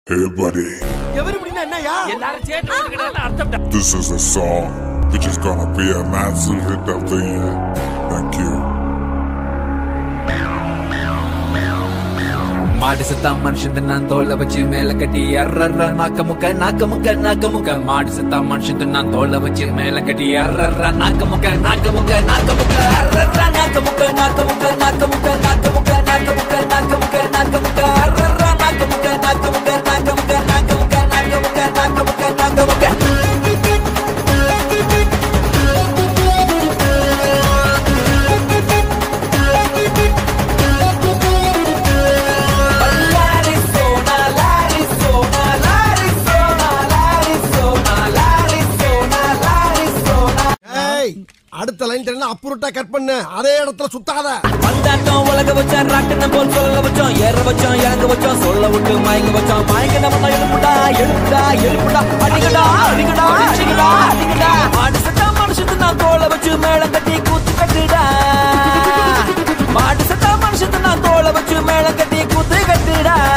Hey buddy, எவரு முடினா என்னயா எல்லாரும் சேர்ந்து வந்துக்கிட்டான்னு அர்த்தம் this is a song which is gonna be a massive hit of the year. Thank you. மாடு செத்தா மனுஷன் நான் தோலை வச்சு மேல கட்டி அர்றர்ற நாக்க முக்க நாக்க முக்க நாக்க முக்க மாடு செத்தா மனுஷன் நான் தோலை வச்சு மேல கட்டி அர்றர்ற நாக்க முக்க நாக்க முக்க நாக்க முக்க அர்றர்ற நாக்க முக்க நாக்க முக்க நாக்க முக்க நாக்க முக்க நாக்க முக்க நாக்க முக்க நாக்க முக்க அர்றர்ற நாக்க முக்க நாக்க முக்க நாக்க முக்க நாக்க முக்க நாக்க முக்க நாக்க முக்க நாக்க முக்க L'arizona, l'Arizona, l'Arizona, l'Arizona, l'Arizona, l'Arizona. ஏய் அடுத்த லைன் தெரியும் அப்புறட்டா கட் பண்ணு அதே இடத்துல சுத்தாத வந்தாட்டம் உலக வச்சோம் ராட்டினம் போல் சொல்ல வச்சோம் ஏற வச்சோம் இறங்க வச்சோம் சொல்ல விட்டு மயங்க வச்சோம் மயங்க நம்ம எழுப்புடா எழுப்புடா எழுப்புடா அடிக்கடா அடிக்கடா அடிக்கடா அடிக்கடா மாடு சட்டா மனுஷத்து நான் தோலை வச்சு மேளம் கட்டி கூத்து கட்டுடா மாடு சட்டா மனுஷத்து நான் தோலை வச்சு மேளம் கட்டி கூத்து கட்டுடா